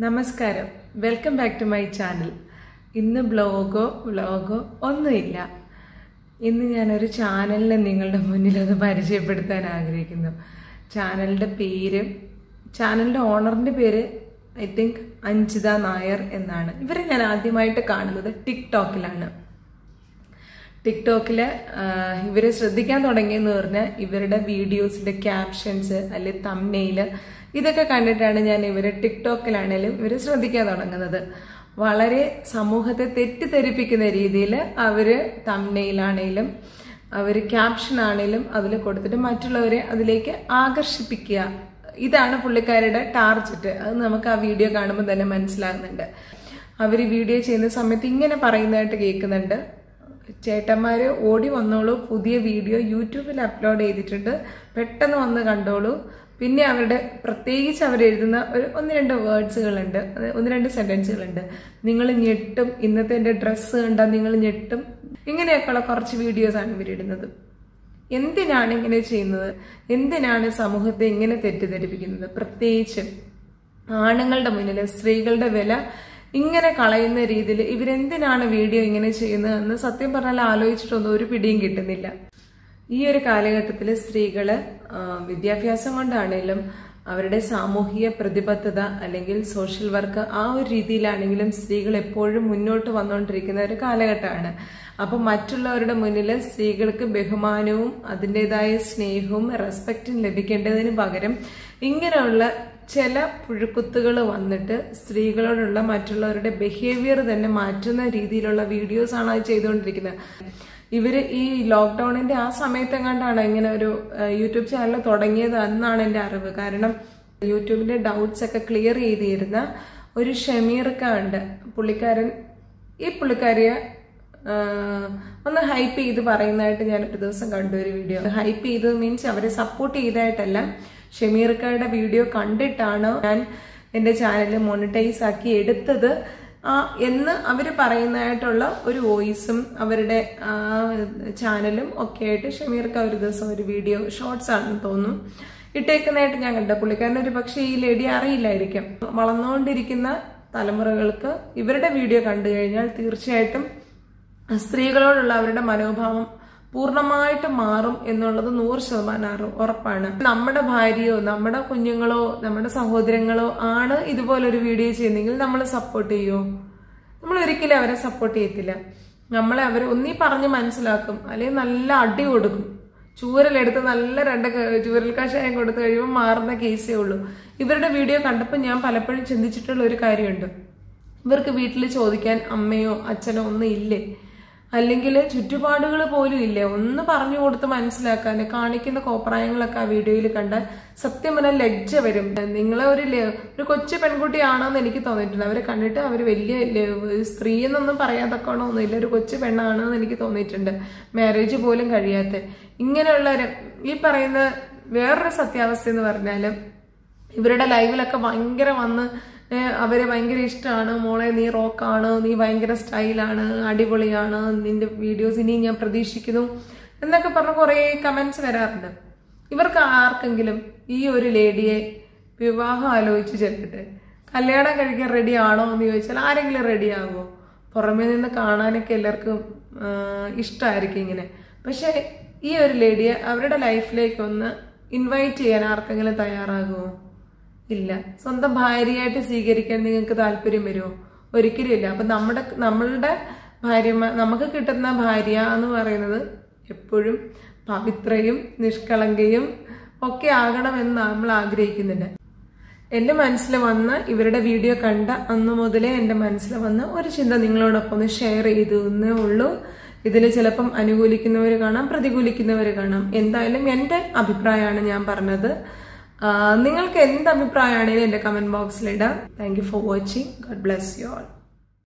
നമസ്കാരം welcome back to my channel ഇന്ന് ബ്ലോഗോ വ്ലോഗോ ഒന്നുമില്ല ഇന്ന് ഞാനൊരു ചാനലിനെ നിങ്ങളുടെ മുന്നിൽ ഒന്ന് പരിചയപ്പെടുത്താൻ ആഗ്രഹിക്കുന്നു ചാനലിൻ്റെ പേര് ചാനലിൻ്റെ ഓണറിൻ്റെ പേര് ഐ തിങ്ക് അഞ്ജിത നായർ എന്നാണ് ഇവരെ ഞാൻ ആദ്യമായിട്ട് കാണുന്നത് ടിക്ടോക്കിലാണ് ടിക്ടോക്കില് ഇവരെ ശ്രദ്ധിക്കാൻ തുടങ്ങിയെന്ന് പറഞ്ഞാൽ ഇവരുടെ വീഡിയോസിന്റെ ക്യാപ്ഷൻസ് അല്ലെങ്കിൽ തമ്മയില് ഇതൊക്കെ കണ്ടിട്ടാണ് ഞാൻ ഇവരെ ടിക്ടോക്കിലാണേലും ഇവരെ ശ്രദ്ധിക്കാൻ തുടങ്ങുന്നത് വളരെ സമൂഹത്തെ തെറ്റിദ്ധരിപ്പിക്കുന്ന രീതിയിൽ അവര് തമ്മയിലാണേലും അവർ ക്യാപ്ഷൻ ആണേലും അതിൽ കൊടുത്തിട്ട് മറ്റുള്ളവരെ അതിലേക്ക് ആകർഷിപ്പിക്കുക ഇതാണ് പുള്ളിക്കാരുടെ ടാർഗറ്റ് അത് നമുക്ക് ആ വീഡിയോ കാണുമ്പോൾ തന്നെ മനസ്സിലാകുന്നുണ്ട് അവർ വീഡിയോ ചെയ്യുന്ന സമയത്ത് ഇങ്ങനെ പറയുന്നതായിട്ട് കേൾക്കുന്നുണ്ട് ചേട്ടന്മാര് ഓടി വന്നോളൂ പുതിയ വീഡിയോ യൂട്യൂബിൽ അപ്ലോഡ് ചെയ്തിട്ടുണ്ട് പെട്ടെന്ന് വന്ന് കണ്ടോളൂ പിന്നെ അവരുടെ പ്രത്യേകിച്ച് അവർ എഴുതുന്ന ഒരു ഒന്ന് രണ്ട് വേർഡ്സുകളുണ്ട് അത് ഒന്ന് രണ്ട് സെന്റൻസുകളുണ്ട് നിങ്ങൾ ഞെട്ടും ഇന്നത്തെ എൻ്റെ ഡ്രസ്സ് കണ്ടാൽ നിങ്ങൾ ഞെട്ടും ഇങ്ങനെയൊക്കെയുള്ള കുറച്ച് വീഡിയോസാണ് ഇവരിടുന്നത് എന്തിനാണ് ഇങ്ങനെ ചെയ്യുന്നത് എന്തിനാണ് സമൂഹത്തെ ഇങ്ങനെ തെറ്റിദ്ധരിപ്പിക്കുന്നത് പ്രത്യേകിച്ച് ആണുങ്ങളുടെ മുന്നിൽ സ്ത്രീകളുടെ വില ഇങ്ങനെ കളയുന്ന രീതിയിൽ ഇവരെന്തിനാണ് വീഡിയോ ഇങ്ങനെ ചെയ്യുന്നതെന്ന് സത്യം പറഞ്ഞാൽ ആലോചിച്ചിട്ടൊന്നും ഒരു പിടിയും കിട്ടുന്നില്ല ഈ ഒരു കാലഘട്ടത്തിൽ സ്ത്രീകള് വിദ്യാഭ്യാസം കൊണ്ടാണേലും അവരുടെ സാമൂഹിക പ്രതിബദ്ധത അല്ലെങ്കിൽ സോഷ്യൽ വർക്ക് ആ ഒരു രീതിയിലാണെങ്കിലും സ്ത്രീകൾ എപ്പോഴും മുന്നോട്ട് വന്നുകൊണ്ടിരിക്കുന്ന ഒരു കാലഘട്ടമാണ് അപ്പം മറ്റുള്ളവരുടെ മുന്നിൽ സ്ത്രീകൾക്ക് ബഹുമാനവും അതിൻ്റെതായ സ്നേഹവും റെസ്പെക്റ്റും ലഭിക്കേണ്ടതിന് പകരം ഇങ്ങനെയുള്ള ചില പുഴുക്കുത്തുകൾ വന്നിട്ട് സ്ത്രീകളോടുള്ള മറ്റുള്ളവരുടെ ബിഹേവിയർ തന്നെ മാറ്റുന്ന രീതിയിലുള്ള വീഡിയോസ് ആണ് അത് ചെയ്തുകൊണ്ടിരിക്കുന്നത് ഇവര് ഈ ലോക്ക്ഡൌണിന്റെ ആ സമയത്തെങ്ങാണ്ടാണ് ഇങ്ങനെ ഒരു യൂട്യൂബ് ചാനൽ തുടങ്ങിയത് എന്നാണ് എൻ്റെ അറിവ് കാരണം യൂട്യൂബിന്റെ ഡൗട്ട്സ് ഒക്കെ ക്ലിയർ ചെയ്തിരുന്ന ഒരു ഷമീർക്ക ഉണ്ട് പുള്ളിക്കാരൻ ഈ പുള്ളിക്കാരിയെ ഒന്ന് ഹൈപ്പ് ചെയ്ത് പറയുന്നതായിട്ട് ഞാൻ ഒരു ദിവസം കണ്ടു ഒരു വീഡിയോ ഹൈപ്പ് ചെയ്തത് മീൻസ് അവരെ സപ്പോർട്ട് ചെയ്തതായിട്ടല്ല ഷമീർക്കയുടെ വീഡിയോ കണ്ടിട്ടാണ് ഞാൻ എൻ്റെ ചാനൽ മോണിറ്റൈസ് ആക്കി എടുത്തത് ആ എന്ന് അവർ പറയുന്നതായിട്ടുള്ള ഒരു വോയിസും അവരുടെ ചാനലും ഒക്കെ ആയിട്ട് ഷമീർക്ക് ഒരു ദിവസം ഒരു വീഡിയോ ഷോർട്സ് ആണെന്ന് തോന്നുന്നു ഇട്ടേക്കുന്നതായിട്ട് ഞാൻ കണ്ട പുള്ളിക്കാരൻ ഒരു പക്ഷേ ഈ ലേഡി അറിയില്ലായിരിക്കും വളർന്നുകൊണ്ടിരിക്കുന്ന തലമുറകൾക്ക് ഇവരുടെ വീഡിയോ കണ്ടു കഴിഞ്ഞാൽ തീർച്ചയായിട്ടും സ്ത്രീകളോടുള്ള അവരുടെ മനോഭാവം പൂർണ്ണമായിട്ട് മാറും എന്നുള്ളത് നൂറ് ശതമാനം ഉറപ്പാണ് നമ്മുടെ ഭാര്യയോ നമ്മുടെ കുഞ്ഞുങ്ങളോ നമ്മുടെ സഹോദരങ്ങളോ ആണ് ഇതുപോലൊരു വീഡിയോ ചെയ്യുന്നെങ്കിൽ നമ്മൾ സപ്പോർട്ട് ചെയ്യുമോ നമ്മൾ ഒരിക്കലും അവരെ സപ്പോർട്ട് ചെയ്യത്തില്ല നമ്മളെ അവർ ഒന്നീ പറഞ്ഞ് മനസ്സിലാക്കും അല്ലെങ്കിൽ നല്ല അടി കൊടുക്കും ചൂരലെടുത്ത് നല്ല രണ്ട് ചൂരൽ കഷായം കൊടുത്തു കഴിയുമ്പോൾ മാറുന്ന കേസേ ഉള്ളൂ ഇവരുടെ വീഡിയോ കണ്ടപ്പോൾ ഞാൻ പലപ്പോഴും ചിന്തിച്ചിട്ടുള്ള ഒരു കാര്യമുണ്ട് ഇവർക്ക് വീട്ടിൽ ചോദിക്കാൻ അമ്മയോ അച്ഛനോ ഒന്നും ഇല്ലേ അല്ലെങ്കിൽ ചുറ്റുപാടുകൾ പോലും ഇല്ല ഒന്ന് പറഞ്ഞു കൊടുത്ത് മനസ്സിലാക്കാൻ കാണിക്കുന്ന കോപ്രായങ്ങളൊക്കെ ആ വീഡിയോയിൽ കണ്ടാൽ സത്യം പറഞ്ഞാൽ ലജ്ജ വരും നിങ്ങളെ ഒരു ഒരു കൊച്ചു പെൺകുട്ടിയാണെന്ന് എനിക്ക് തോന്നിയിട്ടുണ്ട് അവരെ കണ്ടിട്ട് അവർ വലിയ സ്ത്രീ എന്നൊന്നും പറയാൻ തക്കണമൊന്നുമില്ല ഒരു കൊച്ചു പെണ്ണാണെന്ന് എനിക്ക് തോന്നിയിട്ടുണ്ട് മാരേജ് പോലും കഴിയാത്ത ഇങ്ങനെയുള്ള ഈ പറയുന്ന വേറൊരു സത്യാവസ്ഥ എന്ന് പറഞ്ഞാൽ ഇവരുടെ ലൈവിലൊക്കെ ഭയങ്കര വന്ന് അവരെ ഭയങ്കര ഇഷ്ടമാണ് മോളെ നീ റോക്കാണ് നീ ഭയങ്കര സ്റ്റൈലാണ് അടിപൊളിയാണ് നിന്റെ വീഡിയോസ് ഇനി ഞാൻ പ്രതീക്ഷിക്കുന്നു എന്നൊക്കെ പറഞ്ഞ് കുറേ കമന്റ്സ് വരാറുണ്ട് ഇവർക്ക് ആർക്കെങ്കിലും ഈ ഒരു ലേഡിയെ വിവാഹം ആലോചിച്ച് ചെല്ലട്ടെ കല്യാണം കഴിക്കാൻ റെഡി ആണോ എന്ന് ചോദിച്ചാൽ ആരെങ്കിലും റെഡി ആകുമോ പുറമേ നിന്ന് കാണാനൊക്കെ എല്ലാവർക്കും ഇഷ്ടമായിരിക്കും ഇങ്ങനെ പക്ഷെ ഈ ഒരു ലേഡിയെ അവരുടെ ലൈഫിലേക്ക് ഒന്ന് ഇൻവൈറ്റ് ചെയ്യാൻ ആർക്കെങ്കിലും തയ്യാറാകുമോ ഇല്ല സ്വന്തം ഭാര്യയായിട്ട് സ്വീകരിക്കാൻ നിങ്ങൾക്ക് താല്പര്യം വരുമോ ഒരിക്കലും ഇല്ല അപ്പൊ നമ്മുടെ നമ്മളുടെ ഭാര്യമാർ നമുക്ക് കിട്ടുന്ന ഭാര്യ എന്ന് പറയുന്നത് എപ്പോഴും പവിത്രയും നിഷ്കളങ്കയും ഒക്കെ ആകണമെന്ന് നമ്മൾ ആഗ്രഹിക്കുന്നുണ്ട് എൻ്റെ മനസ്സിൽ വന്ന ഇവരുടെ വീഡിയോ കണ്ട അന്ന് മുതലേ എൻ്റെ മനസ്സിൽ വന്ന ഒരു ചിന്ത നിങ്ങളോടൊപ്പം ഒന്ന് ഷെയർ ചെയ്തു എന്നേ ഉള്ളൂ ഇതിൽ ചിലപ്പം അനുകൂലിക്കുന്നവർ കാണാം പ്രതികൂലിക്കുന്നവർ കാണാം എന്തായാലും എൻ്റെ അഭിപ്രായമാണ് ഞാൻ പറഞ്ഞത് നിങ്ങൾക്ക് എന്ത് അഭിപ്രായമാണെങ്കിലും എൻ്റെ കമന്റ് ബോക്സിൽ ഇടാം thank you for watching God bless you all